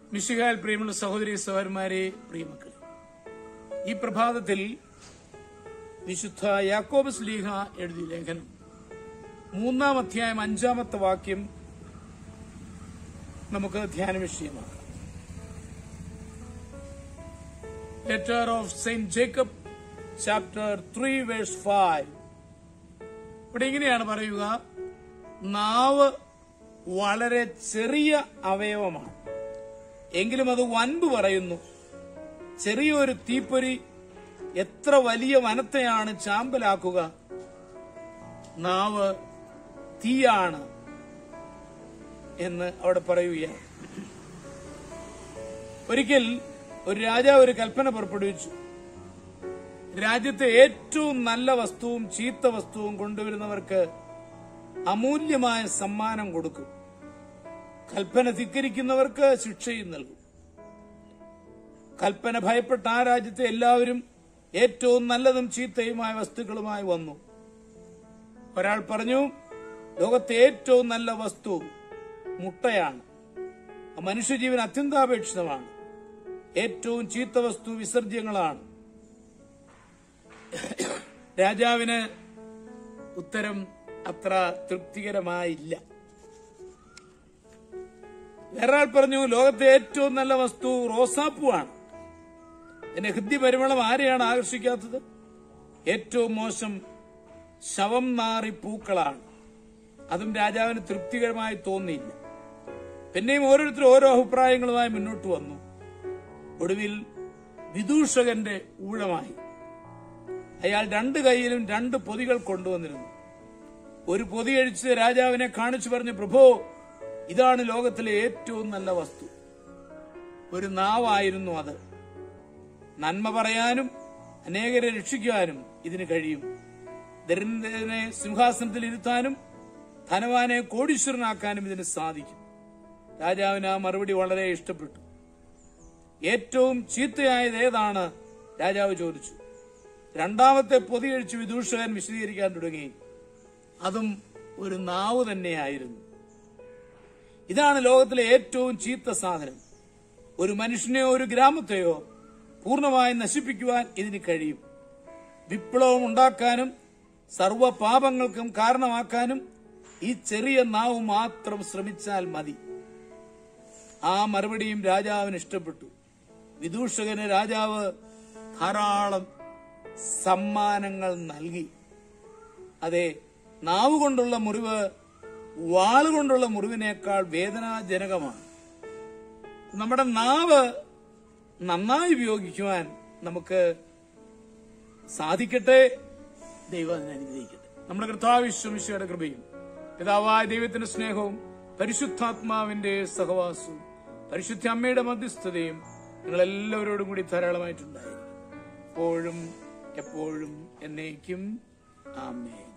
മിശിഹാൽ പ്രിയമുള്ള സഹോദരി സഹോദരന്മാരെ പ്രിയമക്കളെ ഈ പ്രഭാതത്തിൽ വിശുദ്ധ യാക്കോബ് സ്ലീഹ എഴുതിയ ലേഖനം മൂന്നാം അധ്യായം അഞ്ചാമത്തെ വാക്യം നമുക്ക് ധ്യാന വിഷയമാക്കാം letter of saint Jacob chapter three verse five ഇവിടെ ഇങ്ങനെയാണ് പറയുക നാവ് വളരെ ചെറിയ അവയവമാണ് എങ്കിലും അത് വൻപ് പറയുന്നു ചെറിയൊരു തീപ്പൊരി എത്ര വലിയ വനത്തെയാണ് ചാമ്പലാക്കുക നാവ് തീയാണ് എന്ന് അവിടെ പറയുകയാണ് ഒരിക്കൽ ഒരു രാജാവ് ഒരു കൽപ്പന പുറപ്പെടുവിച്ചു രാജ്യത്തെ ഏറ്റവും നല്ല വസ്തുവും ചീത്ത വസ്തുവും കൊണ്ടുവരുന്നവർക്ക് അമൂല്യമായ സമ്മാനം കൊടുക്കും കൽപ്പന ധിക്കരിക്കുന്നവർക്ക് ശിക്ഷയും നൽകും കൽപ്പന ഭയപ്പെട്ട ആ രാജ്യത്തെ എല്ലാവരും ഏറ്റവും നല്ലതും ചീത്തയുമായ വസ്തുക്കളുമായി വന്നു ഒരാൾ പറഞ്ഞു ലോകത്തെ ഏറ്റവും നല്ല വസ്തു മുട്ടയാണ് ആ മനുഷ്യജീവൻ അത്യന്താപേക്ഷിതമാണ് ഏറ്റവും ചീത്ത വസ്തു വിസർജ്യങ്ങളാണ് രാജാവിന് ഉത്തരം അത്ര തൃപ്തികരമായില്ല വേറൊരാൾ പറഞ്ഞു ലോകത്തെ ഏറ്റവും നല്ല വസ്തു റോസാപ്പൂവാണ് എന്റെ ഹൃദയ പരിമളം ആരെയാണ് ആകർഷിക്കാത്തത് ഏറ്റവും മോശം ശവം നാറി പൂക്കളാണ് അതും രാജാവിന് തൃപ്തികരമായി തോന്നിയില്ല പിന്നെയും ഓരോരുത്തരും ഓരോ അഭിപ്രായങ്ങളുമായി മുന്നോട്ട് വന്നു ഒടുവിൽ വിദൂഷകന്റെ ഊഴമായി അയാൾ രണ്ട് കൈയിലും രണ്ട് പൊതികൾ കൊണ്ടുവന്നിരുന്നു ഒരു പൊതി അഴിച്ച് രാജാവിനെ കാണിച്ചു പറഞ്ഞു പ്രഭോ ഇതാണ് ലോകത്തിലെ ഏറ്റവും നല്ല വസ്തു ഒരു നാവായിരുന്നു അത് നന്മ പറയാനും അനേകരെ രക്ഷിക്കാനും ഇതിന് കഴിയും ദരിദ്രനെ സിംഹാസനത്തിൽ ഇരുത്താനും ധനവാനെ കോടീശ്വരനാക്കാനും ഇതിന് സാധിക്കും രാജാവിന് ആ മറുപടി വളരെ ഇഷ്ടപ്പെട്ടു ഏറ്റവും ചീത്തയായത് ഏതാണ് രാജാവ് ചോദിച്ചു രണ്ടാമത്തെ പൊതിയഴിച്ച് വിദൂഷകൻ വിശദീകരിക്കാൻ തുടങ്ങി അതും ഒരു നാവ് തന്നെയായിരുന്നു ഇതാണ് ലോകത്തിലെ ഏറ്റവും ചീത്ത സാധനം ഒരു മനുഷ്യനെയോ ഒരു ഗ്രാമത്തെയോ പൂർണ്ണമായി നശിപ്പിക്കുവാൻ ഇതിന് കഴിയും വിപ്ലവം ഉണ്ടാക്കാനും സർവ പാപങ്ങൾക്കും കാരണമാക്കാനും ഈ ചെറിയ നാവ് മാത്രം ശ്രമിച്ചാൽ മതി ആ മറുപടിയും രാജാവിന് ഇഷ്ടപ്പെട്ടു വിദൂഷകന് രാജാവ് ധാരാളം സമ്മാനങ്ങൾ നൽകി അതെ നാവ് കൊണ്ടുള്ള മുറിവ് വാളുകൊണ്ടുള്ള മുറിവിനേക്കാൾ വേദനാജനകമാണ് നമ്മുടെ നാവ് നന്നായി ഉപയോഗിക്കുവാൻ നമുക്ക് സാധിക്കട്ടെ ദൈവം അതിനെ അനുഗ്രഹിക്കട്ടെ നമ്മുടെ കർത്താവിശ്വമിശയുടെ കൃപയും പിതാവായ ദൈവത്തിന്റെ സ്നേഹവും പരിശുദ്ധാത്മാവിന്റെ സഹവാസവും പരിശുദ്ധ അമ്മയുടെ മധ്യസ്ഥതയും നിങ്ങൾ എല്ലാവരോടും കൂടി ധാരാളമായിട്ടുണ്ടായിരിക്കും എപ്പോഴും എപ്പോഴും എന്നേക്കും ആമേൻ